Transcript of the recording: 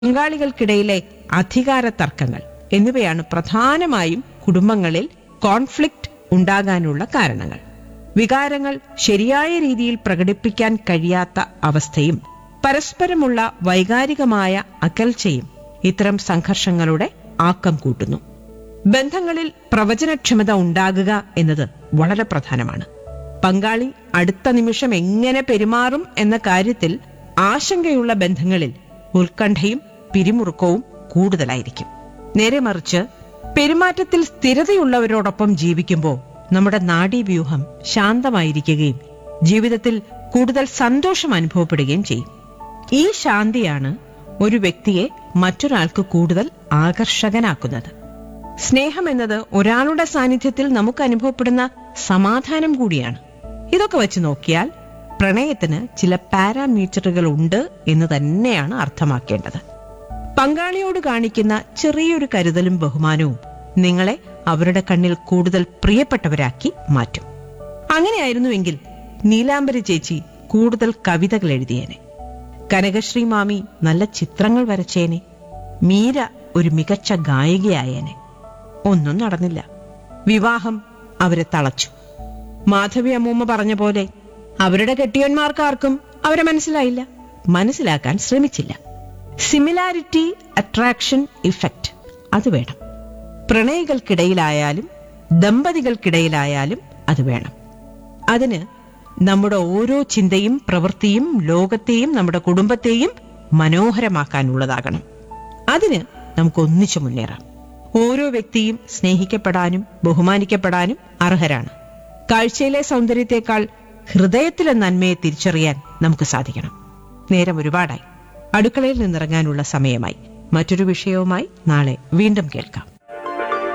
പങ്കാളികൾക്കിടയിലെ അധികാര തർക്കങ്ങൾ എന്നിവയാണ് പ്രധാനമായും കുടുംബങ്ങളിൽ കോൺഫ്ലിക്റ്റ് ഉണ്ടാകാനുള്ള കാരണങ്ങൾ വികാരങ്ങൾ ശരിയായ രീതിയിൽ പ്രകടിപ്പിക്കാൻ കഴിയാത്ത അവസ്ഥയും പരസ്പരമുള്ള വൈകാരികമായ അകൽച്ചയും ഇത്തരം സംഘർഷങ്ങളുടെ ആക്കം കൂട്ടുന്നു ബന്ധങ്ങളിൽ പ്രവചനക്ഷമത ഉണ്ടാകുക എന്നത് വളരെ പ്രധാനമാണ് പങ്കാളി അടുത്ത നിമിഷം എങ്ങനെ പെരുമാറും എന്ന കാര്യത്തിൽ ആശങ്കയുള്ള ബന്ധങ്ങളിൽ ഉത്കണ്ഠയും പിരിമുറുക്കവും കൂടുതലായിരിക്കും നേരെ മറിച്ച് പെരുമാറ്റത്തിൽ സ്ഥിരതയുള്ളവരോടൊപ്പം ജീവിക്കുമ്പോൾ നമ്മുടെ നാഡീവ്യൂഹം ശാന്തമായിരിക്കുകയും ജീവിതത്തിൽ കൂടുതൽ സന്തോഷം അനുഭവപ്പെടുകയും ചെയ്യും ഈ ശാന്തിയാണ് ഒരു വ്യക്തിയെ മറ്റൊരാൾക്ക് കൂടുതൽ ആകർഷകനാക്കുന്നത് സ്നേഹം എന്നത് ഒരാളുടെ സാന്നിധ്യത്തിൽ നമുക്ക് അനുഭവപ്പെടുന്ന സമാധാനം കൂടിയാണ് ഇതൊക്കെ വെച്ച് നോക്കിയാൽ പ്രണയത്തിന് ചില പാരാമീറ്ററുകൾ ഉണ്ട് എന്ന് തന്നെയാണ് അർത്ഥമാക്കേണ്ടത് പങ്കാളിയോട് കാണിക്കുന്ന ചെറിയൊരു കരുതലും ബഹുമാനവും നിങ്ങളെ അവരുടെ കണ്ണിൽ കൂടുതൽ പ്രിയപ്പെട്ടവരാക്കി മാറ്റും അങ്ങനെയായിരുന്നുവെങ്കിൽ നീലാംബരി ചേച്ചി കൂടുതൽ കവിതകൾ എഴുതിയേനെ കനകശ്രീ മാമി നല്ല ചിത്രങ്ങൾ വരച്ചേനെ മീര ഒരു മികച്ച ഗായികയായേനെ ഒന്നും നടന്നില്ല വിവാഹം അവരെ തളച്ചു മാധവി അമ്മൂമ്മ പറഞ്ഞ പോലെ അവരുടെ കെട്ടിയന്മാർക്കാർക്കും അവരെ മനസ്സിലായില്ല മനസ്സിലാക്കാൻ ശ്രമിച്ചില്ല സിമിലാരിറ്റി അട്രാക്ഷൻ ഇഫക്റ്റ് അത് വേണം പ്രണയികൾക്കിടയിലായാലും ദമ്പതികൾക്കിടയിലായാലും അത് വേണം അതിന് നമ്മുടെ ഓരോ ചിന്തയും പ്രവൃത്തിയും ലോകത്തെയും നമ്മുടെ കുടുംബത്തെയും മനോഹരമാക്കാനുള്ളതാകണം അതിന് നമുക്ക് ഒന്നിച്ചു മുന്നേറാം ഓരോ വ്യക്തിയും സ്നേഹിക്കപ്പെടാനും ബഹുമാനിക്കപ്പെടാനും അർഹരാണ് കാഴ്ചയിലെ സൗന്ദര്യത്തെക്കാൾ ഹൃദയത്തിലെ നന്മയെ തിരിച്ചറിയാൻ നമുക്ക് സാധിക്കണം നേരം ഒരുപാടായി അടുക്കളയിൽ നിന്നിറങ്ങാനുള്ള സമയമായി മറ്റൊരു വിഷയവുമായി നാളെ വീണ്ടും കേൾക്കാം